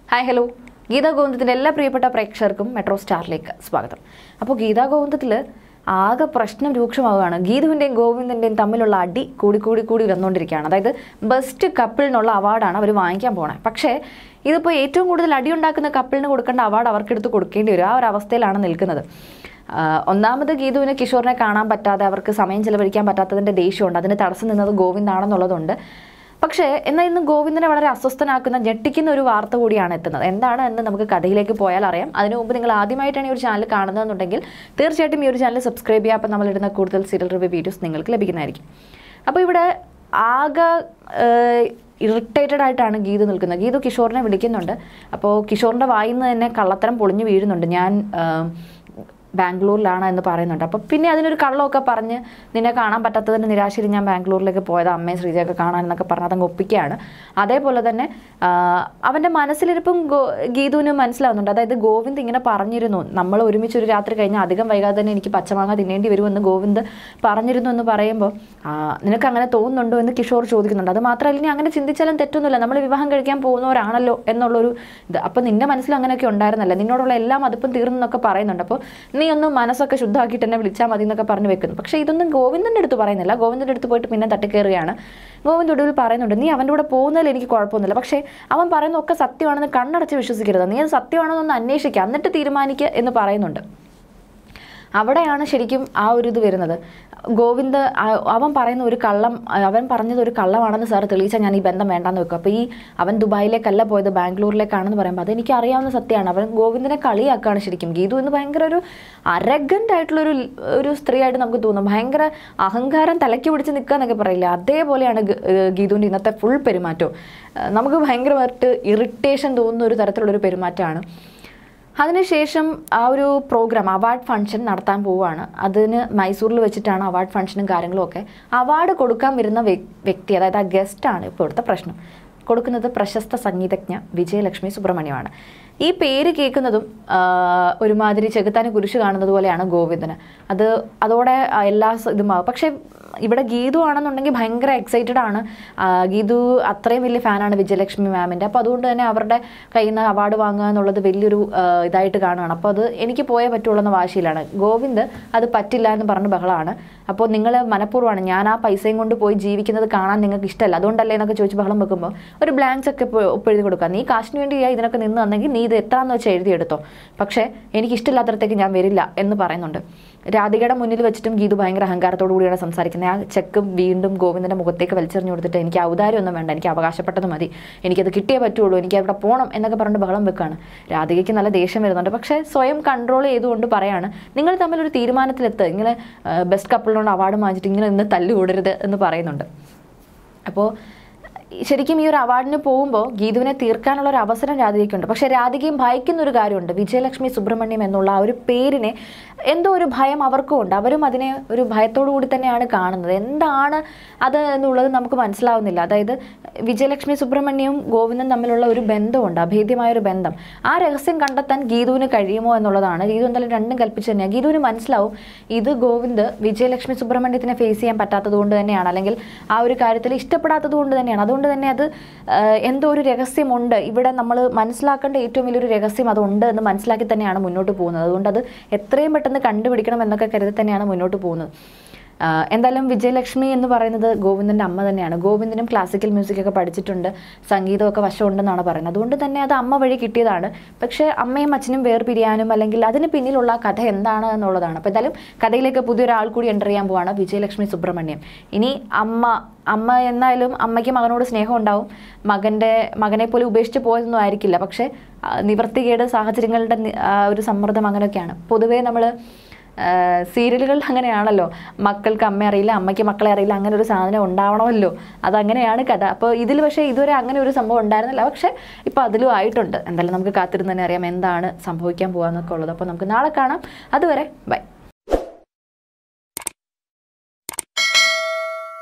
hi hello Gita ഗോവിന്ദത്തിൻ്റെ എല്ലാ പ്രിയപ്പെട്ട പ്രേക്ഷകർക്കും മെട്രോ സ്റ്റാറിലേക്ക് സ്വാഗതം അപ്പോൾ ഗീതാ ഗോവിന്ദത്തിൽ ആകെ പ്രശ്നം രൂക്ഷമാവുകയാണ് ഗീതുവിൻ്റെയും ഗോവിന്ദൻ്റെയും തമ്മിലുള്ള അടി കൂടി കൂടി കൂടി വന്നുകൊണ്ടിരിക്കുകയാണ് അതായത് ബെസ്റ്റ് കപ്പിളിനുള്ള അവാർഡാണ് അവർ വാങ്ങിക്കാൻ പോണത് പക്ഷേ ഇതിപ്പോൾ ഏറ്റവും കൂടുതൽ അടി ഉണ്ടാക്കുന്ന കപ്പിളിന് കൊടുക്കേണ്ട അവാർഡ് അവർക്കെടുത്ത് കൊടുക്കേണ്ടി വരും ആ ഒരു അവസ്ഥയിലാണ് നിൽക്കുന്നത് ആ, ഒന്നാമത് ഗീതുവിന് കിഷോറിനെ കാണാൻ പറ്റാതെ അവർക്ക് സമയം ചെലവഴിക്കാൻ പറ്റാത്തതിൻ്റെ ദേഷ്യമുണ്ട് അതിന് തടസ്സം നിന്നത് ഗോവിന്ദാണെന്നുള്ളതുണ്ട് പക്ഷേ എന്നാൽ ഇന്ന് ഗോവിന്ദനെ വളരെ അസ്വസ്ഥനാക്കുന്ന ഞെട്ടിക്കുന്ന ഒരു വാർത്ത കൂടിയാണ് എത്തുന്നത് എന്താണ് എന്ന് നമുക്ക് കഥയിലേക്ക് പോയാൽ അറിയാം അതിനു മുമ്പ് നിങ്ങൾ ആദ്യമായിട്ടാണ് ഈ ഒരു ചാനൽ കാണുന്നതെന്നുണ്ടെങ്കിൽ തീർച്ചയായിട്ടും ഈ ഒരു ചാനൽ സബ്സ്ക്രൈബ് ചെയ്യുക അപ്പോൾ നമ്മളിടുന്ന കൂടുതൽ സീരിയൽ റിവ്യൂ വീഡിയോസ് നിങ്ങൾക്ക് ലഭിക്കുന്നതായിരിക്കും അപ്പോൾ ഇവിടെ ആകെ ഇറിറ്റേറ്റഡ് ആയിട്ടാണ് ഗീതു നിൽക്കുന്നത് ഗീതു കിഷോറിനെ വിളിക്കുന്നുണ്ട് അപ്പോൾ കിഷോറിൻ്റെ വായിൽ നിന്ന് തന്നെ കള്ളത്തരം പൊളിഞ്ഞു വീഴുന്നുണ്ട് ഞാൻ ആ, ബാംഗ്ലൂരിലാണ് എന്ന് പറയുന്നുണ്ട് അപ്പോൾ പിന്നെ അതിനൊരു കള്ളമൊക്കെ പറഞ്ഞ് നിന്നെ കാണാൻ പറ്റാത്തതിന് നിരാശയിൽ ഞാൻ ബാംഗ്ലൂരിലേക്ക് പോയത് അമ്മയും ശ്രീജയൊക്കെ കാണാൻ എന്നൊക്കെ പറഞ്ഞ് അതങ്ങ് ഒപ്പിക്കുകയാണ് അതേപോലെ തന്നെ ആ, അവൻ്റെ മനസ്സിലിരിപ്പം ഗോ ഗീതുവിന് മനസ്സിലാവുന്നുണ്ട് അതായത് ഗോവിന്ദ് ഇങ്ങനെ പറഞ്ഞിരുന്നു നമ്മൾ ഒരുമിച്ച് ഒരു രാത്രി കഴിഞ്ഞാൽ അധികം വൈകാതെ തന്നെ എനിക്ക് പച്ചമാങ്ങ തിന്നേണ്ടി വരുമെന്ന് ഗോവിന്ദ് പറഞ്ഞിരുന്നു എന്ന് പറയുമ്പോൾ ആ, നിനക്ക് അങ്ങനെ തോന്നുന്നുണ്ടോ എന്ന് കിഷോർ ചോദിക്കുന്നുണ്ട് അത് മാത്രമല്ല ഇനി അങ്ങനെ ചിന്തിച്ചാലും തെറ്റൊന്നുമില്ല നമ്മൾ വിവാഹം കഴിക്കാൻ പോകുന്നവരാണല്ലോ എന്നുള്ളൊരു ഇത് അപ്പോൾ നിന്റെ മനസ്സിൽ അങ്ങനെയൊക്കെ ഉണ്ടായിരുന്നല്ലോ നിന്നോടുള്ള എല്ലാം അതിപ്പം തീർന്നു എന്നൊക്കെ പറയുന്നുണ്ട് അപ്പോൾ നീ ഒന്ന് മനസ്സൊക്കെ ശുദ്ധമാക്കിയിട്ട് എന്നെ വിളിച്ചാൽ മതി എന്നൊക്കെ പറഞ്ഞ് വെക്കുന്നു പക്ഷേ ഇതൊന്നും ഗോവിന്ദൻ്റെ അടുത്ത് പറയുന്നില്ല ഗോവിന്ദൻ്റെ അടുത്ത് പോയിട്ട് പിന്നെ തട്ടിക്കയറുകയാണ് ഗോവിന്ദ് ഒടുവിൽ പറയുന്നുണ്ട് നീ അവൻ്റെ കൂടെ പോകുന്നതിൽ എനിക്ക് കുഴപ്പമൊന്നുമില്ല പക്ഷേ അവൻ പറയുന്നതൊക്കെ സത്യമാണെന്ന് കണ്ണടച്ച് വിശ്വസിക്കരുത് നീ അത് സത്യമാണോ എന്ന് അന്വേഷിക്കുക എന്നിട്ട് തീരുമാനിക്കുക എന്ന് പറയുന്നുണ്ട് അവിടെയാണ് ശരിക്കും ആ ഒരു ഇത് വരുന്നത് ഗോവിന്ദ് ആ- അവൻ പറയുന്ന ഒരു കള്ളം അവൻ പറഞ്ഞത് ഒരു കള്ളമാണെന്ന് സാർ തെളിയിച്ചാൽ ഞാൻ ഈ ബന്ധം വേണ്ടാന്ന് വെക്കും അപ്പോൾ ഈ അവൻ ദുബായിലേക്കല്ല പോയത് ബാംഗ്ലൂരിലേക്കാണെന്ന് പറയുമ്പോൾ അതെനിക്ക് അറിയാവുന്ന സത്യമാണ് അവൻ ഗോവിന്ദിനെ കളിയാക്കാണ് ശരിക്കും ഗീതു എന്ന് ഭയങ്കര ഒരു അരഗൻ്റ് ആയിട്ടുള്ളൊരു ഒരു സ്ത്രീയായിട്ട് നമുക്ക് തോന്നും ഭയങ്കര അഹങ്കാരം തലയ്ക്ക് പിടിച്ച് നിൽക്കുക എന്നൊക്കെ പറയില്ല അതേപോലെയാണ് ഗ- ഏഹ് ഗീതുവിൻ്റെ ഇന്നത്തെ ഫുൾ പെരുമാറ്റവും ഏഹ് നമുക്ക് ഭയങ്കരമായിട്ട് ഇറിറ്റേഷൻ തോന്നുന്ന ഒരു തരത്തിലുള്ളൊരു പെരുമാറ്റമാണ് അതിനുശേഷം ആ ഒരു പ്രോഗ്രാം അവാർഡ് ഫംഗ്ഷൻ നടത്താൻ പോവുകയാണ് അതിന് മൈസൂരിൽ വെച്ചിട്ടാണ് അവാർഡ് ഫംഗ്ഷനും കാര്യങ്ങളും ഒക്കെ അവാർഡ് കൊടുക്കാൻ വരുന്ന വ്യ- വ്യക്തി അതായത് ആ ഗസ്റ്റാണ് ഇപ്പോൾ ഇവിടുത്തെ പ്രശ്നം കൊടുക്കുന്നത് പ്രശസ്ത സംഗീതജ്ഞ വിജയലക്ഷ്മി സുബ്രഹ്മണ്യമാണ് ഈ പേര് കേൾക്കുന്നതും ആ, ഒരുമാതിരി ചെകുത്താന് കുരിശ് കാണുന്നത് പോലെയാണ് ഗോവിന്ദന് അത് അതോടെ ആ എല്ലാ സ- ഇതും ആവും പക്ഷേ ഇവിടെ ഗീതു ആണെന്നുണ്ടെങ്കിൽ ഭയങ്കര എക്സൈറ്റഡ് ആണ് ആ, ഗീതു അത്രയും വലിയ ഫാനാണ് വിജയലക്ഷ്മി മാമിൻ്റെ അപ്പോൾ അതുകൊണ്ട് തന്നെ അവരുടെ കയ്യിൽ നിന്ന് അവാർഡ് വാങ്ങുക എന്നുള്ളത് വലിയൊരു ആ, ഇതായിട്ട് കാണുകയാണ് അപ്പോൾ അത് എനിക്ക് പോയേ പറ്റുള്ളൂ എന്ന വാശിയിലാണ് ഗോവിന്ദ് അത് പറ്റില്ല എന്ന് പറഞ്ഞ് ബഹളമാണ് അപ്പോൾ നിങ്ങൾ മനഃപൂർവ്വമാണ് ഞാൻ ആ പൈസയും കൊണ്ട് പോയി ജീവിക്കുന്നത് കാണാൻ നിങ്ങൾക്ക് ഇഷ്ടമല്ല അതുകൊണ്ടല്ലേ എന്നൊക്കെ ചോദിച്ച് ബഹളം വെക്കുമ്പോൾ ഒരു ബ്ലാങ്ക്സ് ഒക്കെ ഇപ്പോൾ ഒപ്പെഴുതി കൊടുക്കുക നീ കാശിന് വേണ്ടിയാ ഇതിനൊക്കെ നിന്ന് തന്നെങ്കിൽ നീ ഇത് എത്രാന്ന് വെച്ചാൽ എഴുതിയെടുത്തോ പക്ഷേ എനിക്ക് ഇഷ്ടമില്ലാത്തടത്തേക്ക് ഞാൻ വരില്ല എന്ന് പറയുന്നുണ്ട് രാധികയുടെ മുന്നിൽ വെച്ചിട്ടും ഗീതു ഭയങ്കര അഹങ്കാരത്തോടു കൂടിയാണ് സംസാരിക്കുന്നത് ആ ചെക്ക് വീണ്ടും ഗോവിന്ദന്റെ മുഖത്തേക്ക് വലിച്ചെറിഞ്ഞു കൊടുത്തിട്ട് എനിക്ക് ഔദാര്യമൊന്നും വേണ്ട എനിക്ക് അവകാശപ്പെട്ടത് മതി എനിക്കത് കിട്ടിയേ പറ്റുള്ളൂ എനിക്ക് അവിടെ പോകണം എന്നൊക്കെ പറഞ്ഞിട്ട് ബഹളം വെക്കാണ് രാധികയ്ക്ക് നല്ല ദേഷ്യം വരുന്നുണ്ട് പക്ഷേ സ്വയം കൺട്രോൾ ചെയ്തുകൊണ്ട് പറയാണ് നിങ്ങൾ തമ്മിൽ ഒരു തീരുമാനത്തിലെത്ത് ഇങ്ങനെ ബെസ്റ്റ് കപ്പിളിനോട് അവാർഡ് വാങ്ങിച്ചിട്ട് ഇങ്ങനെ നിന്ന് തല്ലുകൂടരുത് എന്ന് പറയുന്നുണ്ട് അപ്പോൾ ശരിക്കും ഈ ഒരു അവാർഡിന് പോകുമ്പോൾ ഗീതുവിനെ തീർക്കാനുള്ള ഒരു അവസരം രാധികയ്ക്കുണ്ട് പക്ഷേ രാധികയും ഭയക്കുന്ന ഒരു കാര്യമുണ്ട് വിജയലക്ഷ്മി സുബ്രഹ്മണ്യം എന്നുള്ള ആ ഒരു പേരിനെ എന്തോ ഒരു ഭയം അവർക്കും ഉണ്ട് അവരും അതിനെ ഒരു ഭയത്തോടു കൂടി തന്നെയാണ് കാണുന്നത് എന്താണ് അത് എന്നുള്ളത് നമുക്ക് മനസ്സിലാവുന്നില്ല അതായത് വിജയലക്ഷ്മി സുബ്രഹ്മണ്യവും ഗോവിന്ദൻ തമ്മിലുള്ള ഒരു ബന്ധമുണ്ട് അഭേദ്യമായ ഒരു ബന്ധം ആ രഹസ്യം കണ്ടെത്താൻ ഗീതുവിന് കഴിയുമോ എന്നുള്ളതാണ് ഗീതു എന്തായാലും രണ്ടും കൽപ്പിച്ച് തന്നെയാണ് ഗീതുവിന് മനസ്സിലാവും ഇത് ഗോവിന്ദ് വിജയലക്ഷ്മി സുബ്രഹ്മണ്യത്തിനെ ഫേസ് ചെയ്യാൻ പറ്റാത്തത് കൊണ്ട് തന്നെയാണ് അല്ലെങ്കിൽ ആ ഒരു കാര്യത്തിൽ ഇഷ്ടപ്പെടാത്തത് കൊണ്ട് തന്നെയാണ് അതുകൊണ്ട് തന്നെ അത് ആ, എന്തോ ഒരു രഹസ്യമുണ്ട് ഇവിടെ നമ്മൾ മനസ്സിലാക്കേണ്ട ഏറ്റവും വലിയൊരു രഹസ്യം അതുണ്ട് എന്ന് മനസ്സിലാക്കി തന്നെയാണ് മുന്നോട്ട് പോകുന്നത് അതുകൊണ്ട് അത് എത്രയും പെട്ടെന്ന് കണ്ടുപിടിക്കണം എന്നൊക്കെ കരുതി തന്നെയാണ് മുന്നോട്ട് പോകുന്നത് ആ, എന്തായാലും വിജയലക്ഷ്മി എന്ന് പറയുന്നത് ഗോവിന്ദൻ്റെ അമ്മ തന്നെയാണ് ഗോവിന്ദനും ക്ലാസിക്കൽ മ്യൂസിക് ഒക്കെ പഠിച്ചിട്ടുണ്ട് സംഗീതമൊക്കെ വശമുണ്ടെന്നാണ് പറയുന്നത് അതുകൊണ്ട് തന്നെ അത് അമ്മ വഴി കിട്ടിയതാണ് പക്ഷേ അമ്മയും അച്ഛനും വേർപിരിയാനും അല്ലെങ്കിൽ അതിന് പിന്നിലുള്ള കഥ എന്താണ് എന്നുള്ളതാണ് അപ്പോൾ എന്തായാലും കഥയിലേക്ക് പുതിയൊരാൾ കൂടി എൻ്റർ ചെയ്യാൻ പോവാണ് വിജയലക്ഷ്മി സുബ്രഹ്മണ്യം ഇനി അമ്മ അമ്മ എന്നാലും അമ്മയ്ക്ക് മകനോട് സ്നേഹം ഉണ്ടാവും മകൻ്റെ മകനെ പോലെ ഉപേക്ഷിച്ച് പോയതൊന്നും ആയിരിക്കില്ല പക്ഷേ ആ, നിവർത്തികേട് സാഹചര്യങ്ങളുടെ നി- ആ, ഒരു സമ്മർദ്ദം അങ്ങനെയൊക്കെയാണ് പൊതുവേ നമ്മൾ സീരിയലുകൾ അങ്ങനെയാണല്ലോ മക്കൾക്ക് അമ്മ അറിയില്ല അമ്മയ്ക്ക് മക്കളെ അറിയില്ല അങ്ങനെ ഒരു സാധനം ഉണ്ടാവണമല്ലോ അതങ്ങനെയാണ് കഥ അപ്പോൾ ഇതിൽ പക്ഷേ ഇതുവരെ അങ്ങനെ ഒരു സംഭവം ഉണ്ടായിരുന്നില്ല പക്ഷേ ഇപ്പോൾ അതിലും ആയിട്ടുണ്ട് എന്തായാലും നമുക്ക് കാത്തിരുന്ന് തന്നെ അറിയാം എന്താണ് സംഭവിക്കാൻ പോകാന്നൊക്കെ ഉള്ളത് അപ്പോൾ നമുക്ക് നാളെ കാണാം അതുവരെ ബൈ